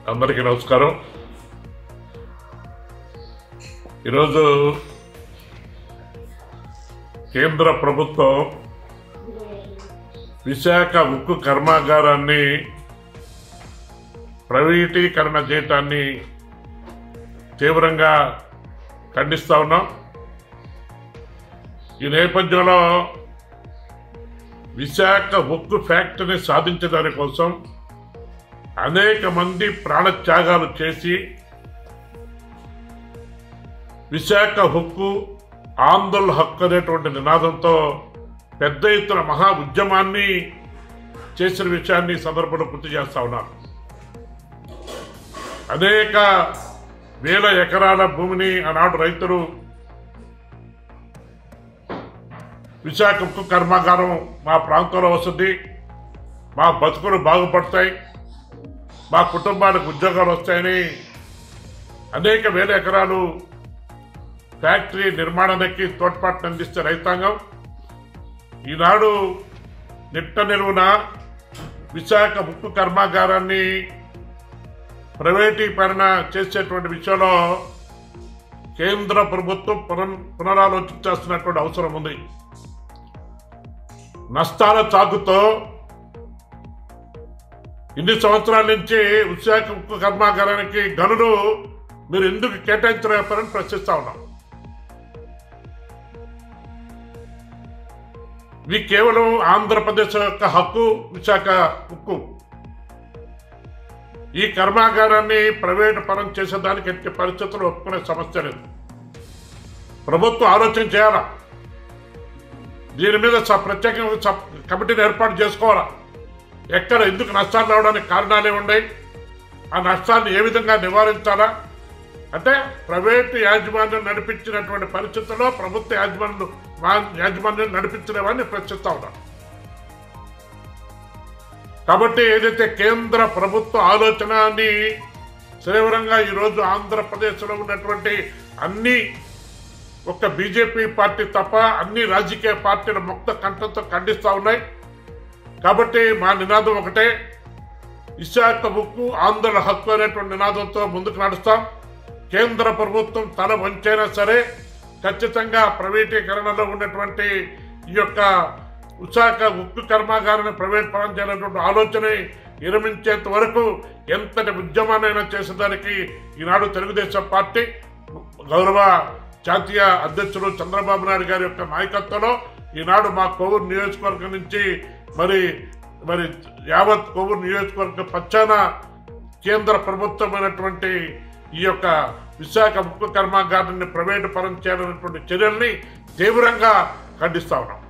అందరికీ నమస్కారం ఈరోజు కేంద్ర ప్రభుత్వం విశాఖ ఉక్కు కర్మాగారాన్ని ప్రైవేటీకరణ చేయటాన్ని తీవ్రంగా ఖండిస్తా ఉన్నాం ఈ నేపథ్యంలో విశాఖ ఉక్కు ఫ్యాక్టరీని సాధించడాని కోసం అనేక మంది ప్రాణత్యాగాలు చేసి విశాఖ హక్కు ఆందోళన హక్కు అనేటువంటి నినాదంతో పెద్ద ఎత్తున మహా ఉద్యమాన్ని చేసిన విషయాన్ని ఈ సందర్భంలో గుర్తు చేస్తా ఉన్నారు అనేక వేల ఎకరాల భూమిని ఆనాడు రైతులు విశాఖ ఉక్కు కర్మాగారం మా ప్రాంతంలో వస్తుంది మా బతుకులు బాగుపడతాయి మా కుటుంబానికి ఉద్యోగాలు వస్తాయని అనేక వేల ఎకరాలు ఫ్యాక్టరీ నిర్మాణానికి తోడ్పాటును అందిస్తే రైతాంగం ఈనాడు నిట్ట నిలువున విశాఖ ఉక్కు కర్మాగారాన్ని ప్రైవేటీకరణ చేసేటువంటి విషయంలో కేంద్ర ప్రభుత్వం పునర్ పునరాలోచించాల్సినటువంటి అవసరం ఉంది నష్టాల చాకుతో ఇన్ని సంవత్సరాల నుంచి విశాఖ ఉక్కు కర్మాగారానికి గనులు మీరు ఎందుకు కేటాయించలేపారని ప్రశ్నిస్తా ఉన్నాం ఇవి కేవలం ఆంధ్రప్రదేశ్ యొక్క హక్కు విశాఖ ఉక్కు ఈ కర్మాగారాన్ని ప్రైవేటు పరం చేసేదానికి ఎట్టి పరిస్థితులు ఒప్పుకునే సమస్య లేదు ప్రభుత్వం ఆలోచన చేయాలా దీని మీద స- ప్రత్యేకంగా స- కమిటీని ఏర్పాటు చేసుకోవాలా ఎక్కడ ఎందుకు నష్టాలు రావడానికి కారణాలు ఉన్నాయి ఆ నష్టాన్ని ఏ విధంగా నివారించాలా అంటే ప్రైవేటు యాజమాన్యం నడిపించినటువంటి పరిస్థితుల్లో ప్రభుత్వ యాజమాన్యం మా- యాజమాన్యం నడిపించలేవని ప్రశ్నిస్తా ఉన్నాను కాబట్టి ఏదైతే కేంద్ర ప్రభుత్వ ఆలోచనని తీవ్రంగా ఈరోజు ఆంధ్రప్రదేశ్లో ఉన్నటువంటి అన్ని ఒక్క బీజేపీ పార్టీ తప్ప అన్ని రాజకీయ పార్టీల ముక్త కంఠంతో ఖండిస్తా ఉన్నాయి కాబట్టి మా నినాదం ఒకటే విశాఖ ఉక్కు ఆంధ్రుల హక్కు అనేటువంటి నినాదంతో ముందుకు నడుస్తాం కేంద్ర ప్రభుత్వం తల వంచైనా సరే ఖచ్చితంగా ప్రైవేటీకరణలో ఉన్నటువంటి ఈ యొక్క విశాఖ ఉక్కు కర్మాగారాన్ని ప్రైవేట్ పరం చేయాలనేటువంటి ఆలోచన విరమించేంత వరకు ఎంతటి ఉద్యమాన్నైనా చేసేదానికి ఈనాడు తెలుగుదేశం పార్టీ గౌరవ జాతీయ అధ్యక్షుడు చంద్రబాబు నాయుడు గారి యొక్క నాయకత్వంలో ఈనాడు మా కోవూరు నియోజకవర్గం నుంచి మరి మరి యావత్ కోవూరు నియోజకవర్గ పచ్చాన కేంద్ర ప్రభుత్వమైనటువంటి ఈ యొక్క విశాఖ ఉక్కు కర్మాగారాన్ని ప్రైవేటు పరం చేయాలనేటువంటి చర్యల్ని తీవ్రంగా ఖండిస్తా ఉన్నాం